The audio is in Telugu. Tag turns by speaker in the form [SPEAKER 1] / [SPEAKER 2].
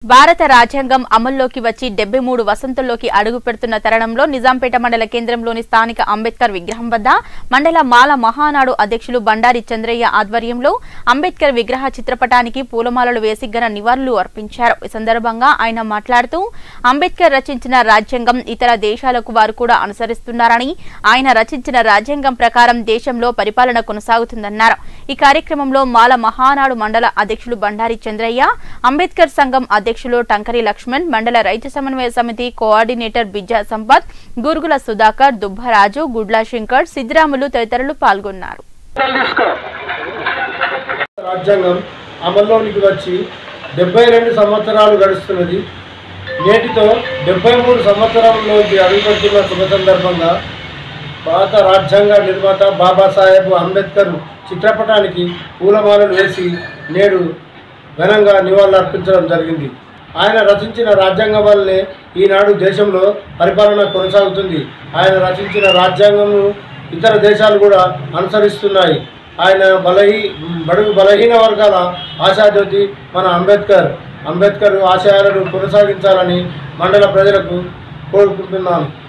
[SPEAKER 1] భారత రాజ్యాంగం అమల్లోకి వచ్చి డెబ్బై మూడు వసంతుల్లోకి అడుగు పెడుతున్న తరుణంలో నిజాంపేట మండల కేంద్రంలోని స్థానిక అంబేద్కర్ విగ్రహం వద్ద మండల మాల మహానాడు అధ్యక్షులు బండారి చంద్రయ్య ఆధ్వర్యంలో అంబేద్కర్ విగ్రహ చిత్రపటానికి పూలమాలలు వేసి ఘన నివాళులు అర్పించారు ఈ సందర్భంగా ఆయన మాట్లాడుతూ అంబేద్కర్ రచించిన రాజ్యాంగం ఇతర దేశాలకు వారు కూడా అనుసరిస్తున్నారని ఆయన రచించిన రాజ్యాంగం ప్రకారం దేశంలో పరిపాలన కొనసాగుతుందన్నారు ఈ కార్యక్రమంలో మాల మహానాడు మండల అధ్యక్షులు బండారి చంద్రయ్య అంబేద్కర్ సంఘం అధ్యక్షులు టంకరి లక్ష్మణ్ మండల రైతు సమన్వయ సమితి కోఆర్డినేటర్ బిజ్జా సంపత్ గురుగుల సుధాకర్ దుబ్బరాజు గుడ్ల శంకర్ సిద్దిరాములు తదితరులు పాల్గొన్నారు
[SPEAKER 2] రాజ్యాంగం అమల్లోనికి వచ్చి డెబ్బై రెండు సంవత్సరాలు గడుస్తున్నది నేటితో డెబ్బై మూడు సంవత్సరంలోకి అడుగుపెడుతున్న శుభ సందర్భంగా భారత రాజ్యాంగ నిర్మాత బాబాసాహెబ్ అంబేద్కర్ చిత్రపటానికి పూలమాలలు వేసి నేడు ఘనంగా నివాళులర్పించడం జరిగింది ఆయన రచించిన రాజ్యాంగం వల్లనే ఈనాడు దేశంలో పరిపాలన కొనసాగుతుంది ఆయన రచించిన రాజ్యాంగంను ఇతర దేశాలు కూడా అనుసరిస్తున్నాయి ఆయన బలహీ బడుగు బలహీన వర్గాల ఆశాజ్యోతి మన అంబేద్కర్ అంబేద్కర్ ఆశయాలను కొనసాగించాలని మండల ప్రజలకు కోరుకుంటున్నాను